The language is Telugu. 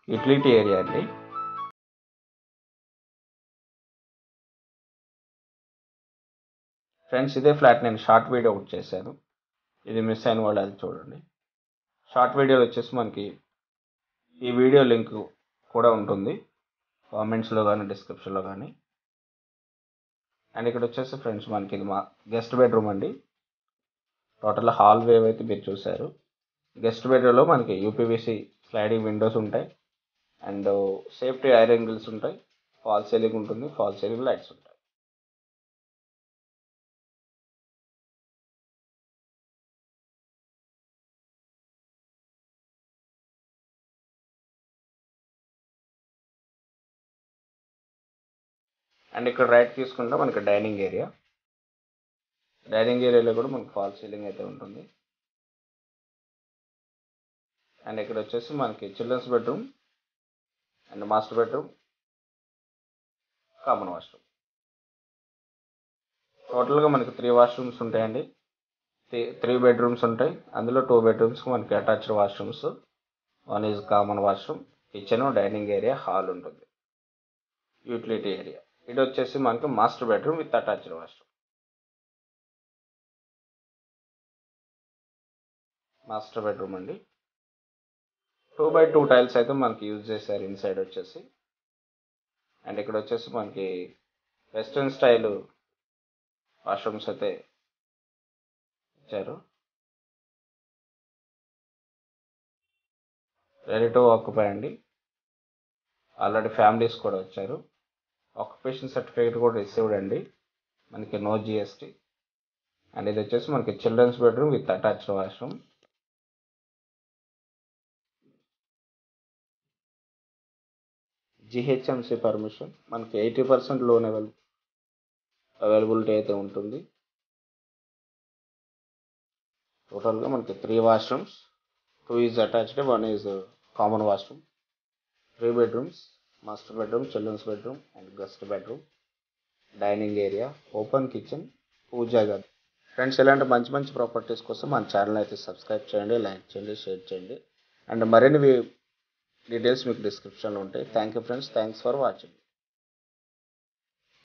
యూటిలిటీ ఏరియా అండి ఫ్రెండ్స్ ఇదే ఫ్లాట్ నేను షార్ట్ వీడియో ఒకటి చేశాను ఇది మిస్ అయిన వాళ్ళు అది చూడండి షార్ట్ వీడియోలో వచ్చేసి మనకి ఈ వీడియో లింక్ కూడా ఉంటుంది కామెంట్స్లో కానీ డిస్క్రిప్షన్లో కానీ అండ్ ఇక్కడ వచ్చేసి ఫ్రెండ్స్ మనకి ఇది మా గెస్ట్ బెడ్రూమ్ అండి టోటల్ హాల్ వేవ్ అయితే మీరు చూశారు గెస్ట్ బెడ్రూమ్లో మనకి యూపీవీసీ స్లైడింగ్ విండోస్ ఉంటాయి అండ్ సేఫ్టీ ఐరన్ గ్రిల్స్ ఉంటాయి ఫాల్ సీలింగ్ ఉంటుంది ఫాల్ సీలింగ్ లైట్స్ ఉంటాయి అండ్ ఇక్కడ రైట్ తీసుకుంటే మనకి డైనింగ్ ఏరియా డైనింగ్ ఏరియాలో కూడా మనకి ఫాల్ సీలింగ్ అయితే ఉంటుంది అండ్ ఇక్కడ వచ్చేసి మనకి children's bedroom and master bedroom common washroom టోటల్గా మనకి త్రీ వాష్రూమ్స్ ఉంటాయండి త్రీ త్రీ బెడ్రూమ్స్ ఉంటాయి అందులో టూ బెడ్రూమ్స్ మనకి attached washrooms one is common washroom kitchen dining area hall ఉంటుంది యూటిలిటీ ఏరియా ఇది వచ్చేసి మనకి master bedroom with attached washroom master bedroom అండి టూ బై టూ టైల్స్ అయితే మనకి యూజ్ చేశారు ఇన్సైడ్ వచ్చేసి అండ్ ఇక్కడ వచ్చేసి మనకి వెస్ట్రన్ స్టైల్ వాష్రూమ్స్ అయితే ఇచ్చారు రెడీ టు ఆక్యుపై అండి ఆల్రెడీ ఫ్యామిలీస్ కూడా వచ్చారు ఆక్యుపేషన్ సర్టిఫికేట్ కూడా రిసీవ్డ్ అండి మనకి నో జిఎస్టీ అండ్ ఇది వచ్చేసి మనకి children's bedroom with attached washroom GHMC permission మనకి eighty percent loan available availability అయితే ఉంటుంది టోటల్గా మనకి three washrooms two is attached one is common washroom three bedrooms master bedroom children's bedroom and guest bedroom dining area open kitchen పూజా గది ఫ్రెండ్స్ ఇలాంటి మంచి మంచి ప్రాపర్టీస్ కోసం మన ఛానల్ అయితే సబ్స్క్రైబ్ చేయండి లైక్ చేయండి షేర్ చేయండి అండ్ మరిన్ని డీటెయిల్స్ మీకు డిస్క్రిప్షన్లో ఉంటాయి thank you friends thanks for watching